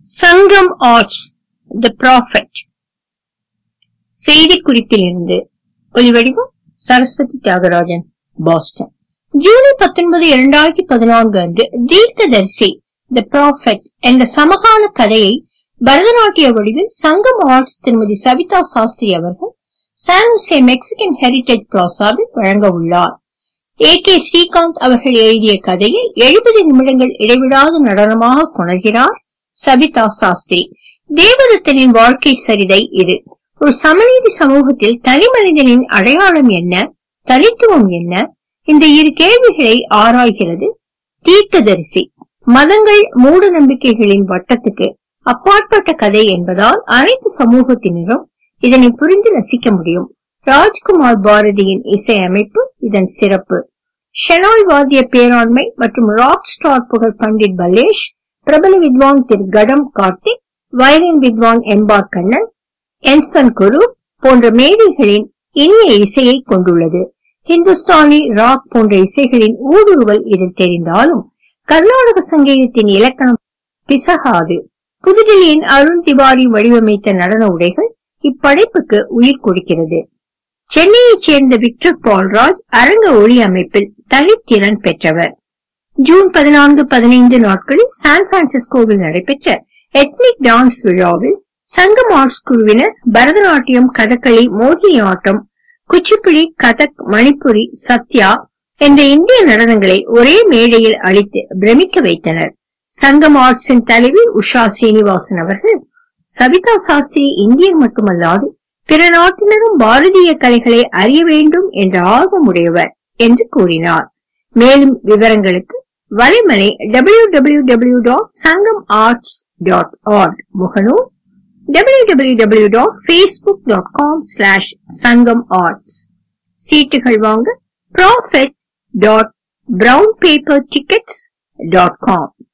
சங்கம் ஆர்ட்ஸ் தி ப்ராஃபட் செய்திக்குறிப்பிலிருந்து ஒலிவடிவம் சரஸ்வதி தியாகராஜன் பாஸ்டன் ஜூலை பத்தொன்பது இரண்டாயிரத்தி பதினான்கு அன்று தீர்க்கதரிசி தி ப்ராஃபட் என்ற சமகால கதையை பரதநாட்டிய வடிவில் சங்கம் ஆர்ட்ஸ் திருமதி சவிதா சாஸ்திரி அவர்கள் சானுசே மெக்சிகன் ஹெரிடேஜ் பிளாசாவில் வழங்க உள்ளார் ஏ கே ஸ்ரீகாந்த் அவர்கள் எழுதிய கதையை எழுபது நிமிடங்கள் இடைவிடாத நடனமாக கொணர்கிறார் சபிதா சாஸ்திரி தேவதத்தனின் வாழ்க்கை சரிதை இது ஒரு சமநீதி சமூகத்தில் தனி மனிதனின் அடையாளம் என்ன தனித்துவம் என்ன இந்த இரு கேள்விகளை ஆராய்கிறது தீர்க்கதரிசி மதங்கள் மூட நம்பிக்கைகளின் வட்டத்துக்கு அப்பாற்பட்ட கதை என்பதால் அனைத்து சமூகத்தினரும் இதனை புரிந்து ரசிக்க முடியும் ராஜ்குமார் பாரதியின் இசையமைப்பு இதன் சிறப்பு ஷெனாய் வாத்திய பேராண்மை மற்றும் ராக் ஸ்டார் புகழ் பண்டிட் பல்லேஷ் பிரபல வித்வான் திரு கடம் கார்த்திக் வயலின் வித்வான் எம்பார் கண்ணன் என்சன் குரு போன்ற மேதைகளின் இனிய இசையை கொண்டுள்ளது ஹிந்துஸ்தானி ராக் போன்ற இசைகளின் ஊடுருவல் இதில் தெரிந்தாலும் கர்நாடக சங்கீதத்தின் இலக்கணம் பிசகாது புதுடில்லியின் அருண் திவாரி வடிவமைத்த நடன உடைகள் இப்படைப்புக்கு உயிர் கொடுக்கிறது சென்னையைச் சேர்ந்த விக்டர் பால்ராஜ் அரங்க ஒளி அமைப்பில் தனித்திறன் பெற்றவர் ஜூன் பதினான்கு பதினைந்து நாட்களில் சான் பிரான்சிஸ்கோவில் நடைபெற்ற எத்னிக் டான்ஸ் விழாவில் சங்கம் ஆர்ட்ஸ் குழுவினர் பரதநாட்டியம் கதகளி மோகினி ஆட்டம் குச்சிப்புடி கதக் மணிப்புரி சத்யா என்ற இந்திய நடனங்களை ஒரே மேடையில் அளித்து பிரமிக்க வைத்தனர் சங்கம் ஆர்ட்ஸின் தலைவி உஷா சீனிவாசன் அவர்கள் சவிதா சாஸ்திரி இந்தியர் மட்டுமல்லாது பிற நாட்டினரும் பாரதிய கலைகளை அறிய வேண்டும் என்ற ஆர்வம் உடையவர் என்று கூறினார் மேலும் விவரங்களுக்கு வலைமனை W W W dot Sangam arts dot org முகநூல் W W W dot Facebook dot com slash Sangam arts சீட்டுகள் வாங்க profit dot brown paper tickets dot com